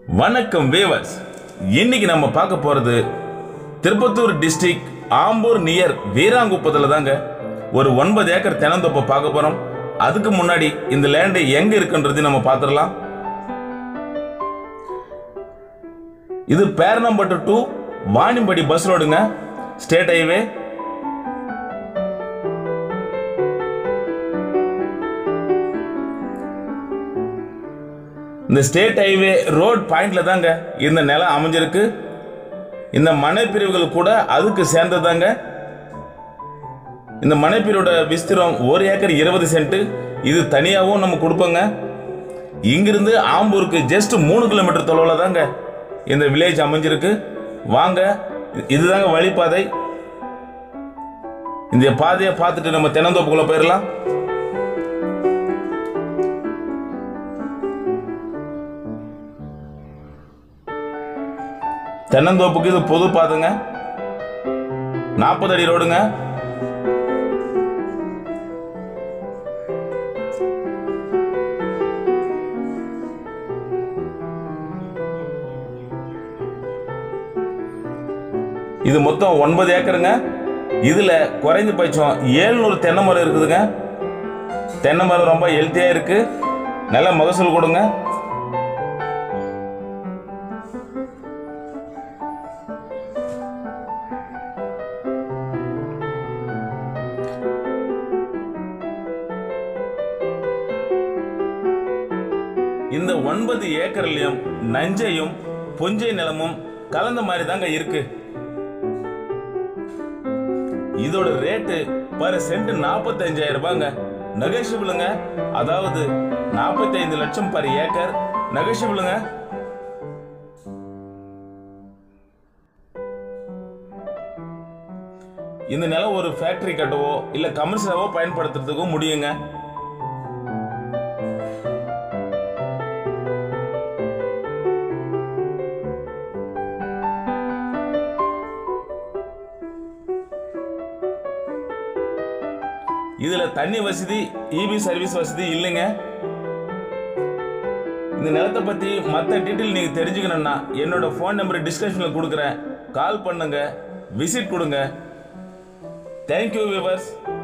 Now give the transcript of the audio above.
வணக்கம் வேவர்ஸ் இன்னைக்கு நம்ம பார்க்க போறது திருப்பத்தூர் டிஸ்ட்ரிக்ட் ஆம்பூர் நியர் வீராங்குப்பத்தில் தாங்க ஒரு ஒன்பது ஏக்கர் தென்னந்தோப்பை பார்க்க போறோம் அதுக்கு முன்னாடி இந்த லேண்டு எங்க இருக்குன்றது நம்ம பார்த்துடலாம் இது பேரணம்பட்டு டு வாணிம்படி பஸ் ரோடுங்க ஸ்டேட் ஹைவே இந்த ஸ்டேட் ஹைவே ரோட் பாயிண்ட்ல தாங்க இந்த நிலம் அமைஞ்சிருக்கு இந்த மனைப்பிரிவுகள் கூட அதுக்கு சேர்ந்ததாங்க இந்த மனைப்பிரிவோட விஸ்திரம் ஒரு ஏக்கர் இருபது சென்ட் இது தனியாகவும் நம்ம கொடுப்போங்க இங்கிருந்து ஆம்பூருக்கு ஜஸ்ட் மூணு கிலோமீட்டர் தொலைவில் தாங்க இந்த வில்லேஜ் அமைஞ்சிருக்கு வாங்க இதுதாங்க வழிப்பாதை இந்த பாதையை பார்த்துட்டு நம்ம தென்னந்தோப்புக்குள்ள போயிடலாம் தென்னந்தோப்புக்கு இது பொது பாதைங்க நாற்பது அடி ரோடுங்க இது மொத்தம் ஒன்பது ஏக்கருங்க இதுல குறைந்தபட்சம் ஏழ்நூறு தென்னை மரம் இருக்குதுங்க தென்னை மரம் ரொம்ப ஹெல்த்தியா இருக்கு நல்ல மகசூல் கொடுங்க இந்த ஒன்பது ஏக்கர்லயும் நஞ்சையும் புஞ்சை நிலமும் கலந்த மாதிரி தாங்க இருக்கு இதோட ரேட்டு பர் சென்ட் நாற்பத்தஞ்சாயிரம் ரூபாங்க நெகோஷியபிளுங்க அதாவது நாற்பத்தைந்து லட்சம் பர் ஏக்கர் நெகோஷியபிளுங்க இந்த நிலம் ஒரு ஃபேக்டரி கட்டவோ இல்ல கமர்ஷியலாவோ பயன்படுத்துறதுக்கும் முடியுங்க இதுல தண்ணி வசதி இபி சர்வீஸ் வசதி இல்லைங்க இந்த நிலத்தை பத்தி மற்ற டீட்டெயில் நீங்க தெரிஞ்சுக்கணும்னா என்னோட ஃபோன் நம்பர் டிஸ்கிரிப்ஷன்ல கொடுக்குறேன் கால் பண்ணுங்க விசிட் கொடுங்க தேங்க்யூ விவர்ஸ்